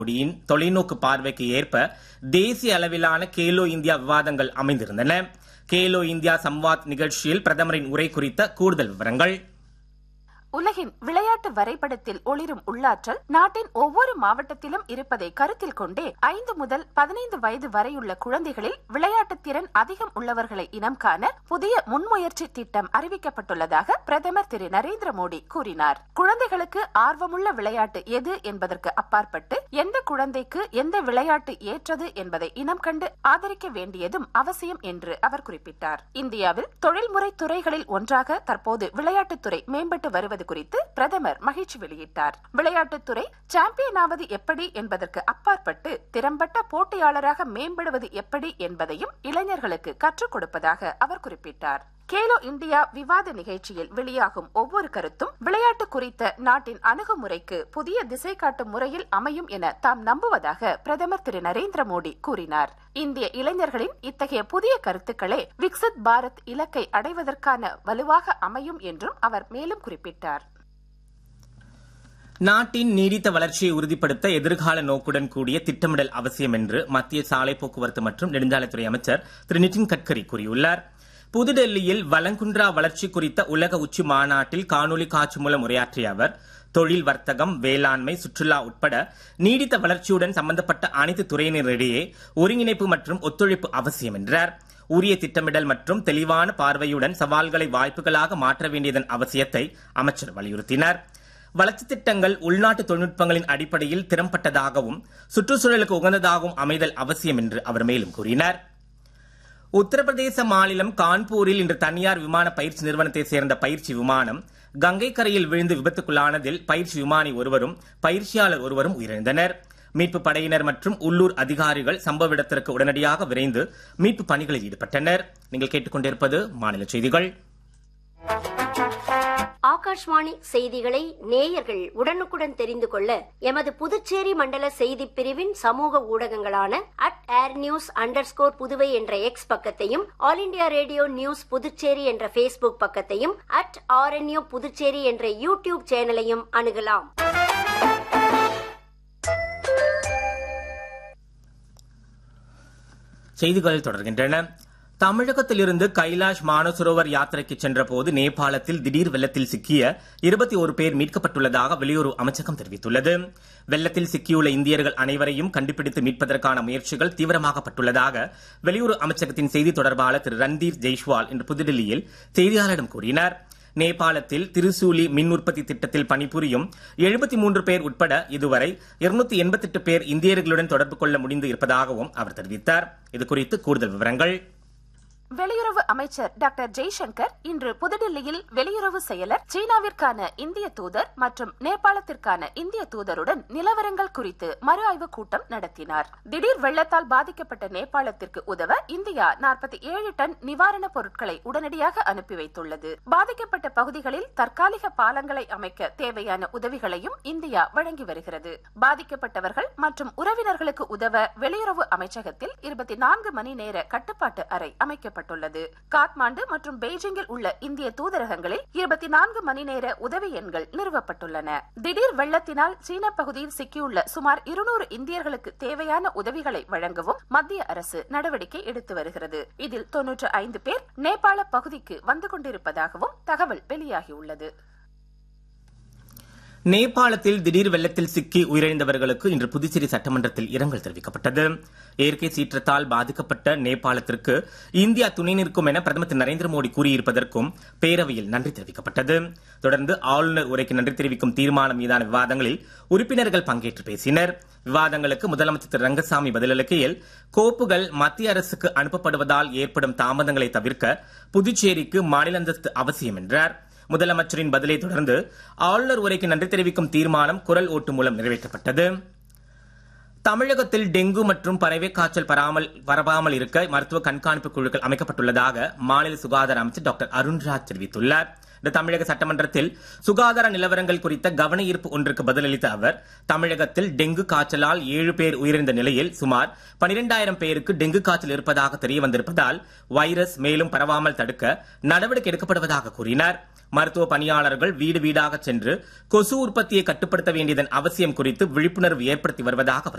மோடியின் தொலைநோக்கு பார்வைக்கு ஏற்ப தேசிய அளவிலான கேலோ இந்தியா விவாதங்கள் அமைந்திருந்தன கேலோ இந்தியா சம்வாத் நிகழ்ச்சியில் பிரதமரின் உரை குறித்த கூடுதல் விவரங்கள் உலகின் விளையாட்டு வரைபடத்தில் ஒளிரும் உள்ளாற்றல் நாட்டின் ஒவ்வொரு மாவட்டத்திலும் இருப்பதை கருத்தில் கொண்டே ஐந்து முதல் பதினைந்து வயது வரையுள்ள குழந்தைகளில் விளையாட்டு திறன் அதிகம் உள்ளவர்களை இனம் காண புதிய முன்முயற்சி திட்டம் அறிவிக்கப்பட்டுள்ளதாக பிரதமர் திரு நரேந்திர மோடி கூறினார் குழந்தைகளுக்கு ஆர்வமுள்ள விளையாட்டு எது என்பதற்கு அப்பாற்பட்டு எந்த குழந்தைக்கு எந்த விளையாட்டு ஏற்றது என்பதை இனம் கண்டு ஆதரிக்க வேண்டியதும் அவசியம் என்று அவர் குறிப்பிட்டார் இந்தியாவில் தொழில்முறை துறைகளில் ஒன்றாக தற்போது விளையாட்டுத்துறை மேம்பட்டு வருவது வருவது குறித்து பிரதமர் மகிழ்ச்சி வெளியிட்டார் விளையாட்டுத்துறை சாம்பியன் ஆவது எப்படி என்பதற்கு அப்பாற்பட்டு திறம்பட்ட போட்டியாளராக மேம்படுவது எப்படி என்பதையும் இளைஞர்களுக்கு கற்றுக் கொடுப்பதாக அவர் குறிப்பிட்டார் கேலோ இந்தியா விவாத நிகழ்ச்சியில் வெளியாகும் ஒவ்வொரு கருத்தும் விளையாட்டு குறித்த நாட்டின் அணுகுமுறைக்கு புதிய திசை காட்டும் முறையில் அமையும் என தாம் நம்புவதாக பிரதமர் திரு நரேந்திர மோடி கூறினார் இந்திய இளைஞர்களின் இத்தகைய புதிய கருத்துக்களே விக்சித் பாரத் இலக்கை அடைவதற்கான வலுவாக அமையும் என்றும் அவர் மேலும் குறிப்பிட்டார் நாட்டின் நீடித்த வளர்ச்சியை உறுதிப்படுத்த எதிர்கால நோக்குடன் கூடிய திட்டமிடல் அவசியம் என்று மத்திய சாலை போக்குவரத்து மற்றும் நெடுஞ்சாலைத்துறை அமைச்சர் திரு நிதின் கட்கரி கூறியுள்ளார் புதுடெல்லியில் வலங்குன்றா வளர்ச்சி குறித்த உலக உச்சி மாநாட்டில் காணொலி காட்சி மூலம் உரையாற்றிய அவர் தொழில் வர்த்தகம் வேளாண்மை சுற்றுலா உட்பட நீடித்த வளர்ச்சியுடன் சம்பந்தப்பட்ட அனைத்து துறையினரிடையே ஒருங்கிணைப்பு மற்றும் ஒத்துழைப்பு அவசியம் என்றார் உரிய திட்டமிடல் மற்றும் தெளிவான பார்வையுடன் சவால்களை வாய்ப்புகளாக மாற்ற வேண்டியதன் அவசியத்தை அமைச்சர் வலியுறுத்தினார் வளர்ச்சி திட்டங்கள் உள்நாட்டு தொழில்நுட்பங்களின் அடிப்படையில் திறம்பட்டதாகவும் சுற்றுச்சூழலுக்கு உகந்ததாகவும் அமைதல் அவசியம் என்று அவர் மேலும் கூறினார் உத்தரப்பிரதேச மாநிலம் கான்பூரில் இன்று தனியார் விமான பயிற்சி நிறுவனத்தை சேர்ந்த பயிற்சி விமானம் கங்கை கரையில் விழுந்து விபத்துக்குள்ளானதில் பயிற்சி விமானி ஒருவரும் பயிற்சியாளர் ஒருவரும் உயிரிழந்தனர் மீட்பு படையினர் மற்றும் உள்ளூர் அதிகாரிகள் சம்பவ இடத்திற்கு உடனடியாக விரைந்து மீட்பு பணிகளில் ஈடுபட்டனர் நீங்கள் கேட்டுக்கொண்டிருப்பது மாநில செய்திகள் ஆகாஷ்வாணி செய்திகளை நேயர்கள் உடனுக்குடன் தெரிந்து கொள்ள எமது புதுச்சேரி மண்டல செய்தி பிரிவின் சமூக ஊடகங்களான at air news underscore Puduvai என்ற எக்ஸ் பக்கத்தையும் all India radio news Puducherry என்ற பேஸ்புக் பக்கத்தையும் அட் ஆர்என்யூ புதுச்சேரி என்ற யூடியூப் சேனலையும் அணுகலாம் செய்திகள் தொடர்கின்றன தமிழகத்திலிருந்து கைலாஷ் மானசரோவர் யாத்திரைக்கு சென்றபோது நேபாளத்தில் திடீர் வெள்ளத்தில் சிக்கிய இருபத்தி ஒரு பேர் மீட்கப்பட்டுள்ளதாக வெளியுறவு அமைச்சகம் தெரிவித்துள்ளது வெள்ளத்தில் சிக்கியுள்ள இந்தியர்கள் அனைவரையும் கண்டுபிடித்து மீட்பதற்கான முயற்சிகள் தீவிரமாக்கப்பட்டுள்ளதாக வெளியுறவு அமைச்சகத்தின் செய்தி தொடர்பாளர் திரு ரன்தீர் ஜெய்ஷ்வால் இன்று புதுடில்லியில் செய்தியாளரிடம் கூறினார் நேபாளத்தில் திருசூலி மின் உற்பத்தி திட்டத்தில் பணிபுரியும் எழுபத்தி மூன்று பேர் உட்பட இதுவரை இருநூத்தி எண்பத்தெட்டு பேர் இந்தியர்களுடன் தொடர்பு கொள்ள முடிந்து இருப்பதாகவும் அவர் தெரிவித்தார் இதுகுறித்து கூடுதல் விவரங்கள் வெளியுறவு அமைச்சர் டாக்டர் ஜெய்சங்கர் இன்று புதுடில்லியில் வெளியுறவு செயலர் சீனாவிற்கான இந்திய தூதர் மற்றும் நேபாளத்திற்கான இந்திய தூதருடன் நிலவரங்கள் குறித்து மறு ஆய்வு கூட்டம் நடத்தினார் திடீர் வெள்ளத்தால் பாதிக்கப்பட்ட நேபாளத்திற்கு உதவ இந்தியா நாற்பத்தி ஏழு டன் நிவாரணப் பொருட்களை உடனடியாக அனுப்பி வைத்துள்ளது பாதிக்கப்பட்ட பகுதிகளில் தற்காலிக பாலங்களை அமைக்க தேவையான உதவிகளையும் இந்தியா வழங்கி வருகிறது பாதிக்கப்பட்டவர்கள் மற்றும் உறவினர்களுக்கு உதவ வெளியுறவு அமைச்சகத்தில் இருபத்தி நான்கு மணி நேர கட்டுப்பாட்டு அறை அமைக்கப்பட்டது செய்யப்பட்டுள்ளது காத்மாண்டு மற்றும் பெய்ஜிங்கில் உள்ள இந்திய தூதரகங்களில் இருபத்தி நான்கு மணி நேர உதவி எண்கள் நிறுவப்பட்டுள்ளன திடீர் வெள்ளத்தினால் சீன பகுதியில் சிக்கியுள்ள சுமார் இருநூறு இந்தியர்களுக்கு தேவையான உதவிகளை வழங்கவும் மத்திய அரசு நடவடிக்கை எடுத்து வருகிறது இதில் தொன்னூற்று ஐந்து பேர் நேபாள பகுதிக்கு வந்து கொண்டிருப்பதாகவும் தகவல் வெளியாகியுள்ளது நேபாளத்தில் திடீர் வெள்ளத்தில் சிக்கி உயிரிழந்தவர்களுக்கு இன்று புதுச்சேரி சட்டமன்றத்தில் இரங்கல் தெரிவிக்கப்பட்டது இயற்கை சீற்றத்தால் பாதிக்கப்பட்ட நேபாளத்திற்கு இந்தியா துணை நிற்கும் என பிரதமர் திரு நரேந்திர மோடி கூறியிருப்பதற்கும் பேரவையில் நன்றி தெரிவிக்கப்பட்டது தொடர்ந்து ஆளுநர் உரைக்கு நன்றி தெரிவிக்கும் தீர்மானம் மீதான விவாதங்களில் உறுப்பினர்கள் பங்கேற்று பேசினர் விவாதங்களுக்கு முதலமைச்சர் திரு ரங்கசாமி பதிலளிக்கையில் கோப்புகள் மத்திய அரசுக்கு அனுப்பப்படுவதால் ஏற்படும் தாமதங்களை தவிர்க்க புதுச்சேரிக்கு மாநில அந்தஸ்து அவசியம் என்றார் முதலமைச்சரின் பதிலை தொடர்ந்து ஆளுநர் உரைக்கு நன்றி தெரிவிக்கும் தீர்மானம் குரல் ஓட்டு மூலம் நிறைவேற்றப்பட்டது தமிழகத்தில் டெங்கு மற்றும் பறவை காய்ச்சல் பராமல் பரவாமல் இருக்க மருத்துவ கண்காணிப்பு குழுக்கள் அமைக்கப்பட்டுள்ளதாக மாநில சுகாதார அமைச்சர் டாக்டர் அருண்ராஜ் தெரிவித்துள்ளார் இந்த தமிழக சட்டமன்றத்தில் சுகாதார நிலவரங்கள் குறித்த கவன ஈர்ப்பு ஒன்றுக்கு பதிலளித்த அவர் தமிழகத்தில் டெங்கு காய்ச்சலால் ஏழு பேர் உயிரிழந்த நிலையில் சுமார் பனிரெண்டாயிரம் பேருக்கு டெங்கு காய்ச்சல் இருப்பதாக தெரிய வந்திருப்பதால் வைரஸ் மேலும் பரவாமல் தடுக்க நடவடிக்கை எடுக்கப்படுவதாக கூறினார் மருத்துவ பணியாளர்கள் வீடு வீடாக சென்று கொசு உற்பத்தியை கட்டுப்படுத்த வேண்டியதன் அவசியம் குறித்து விழிப்புணர்வு ஏற்படுத்தி வருவதாக அவர்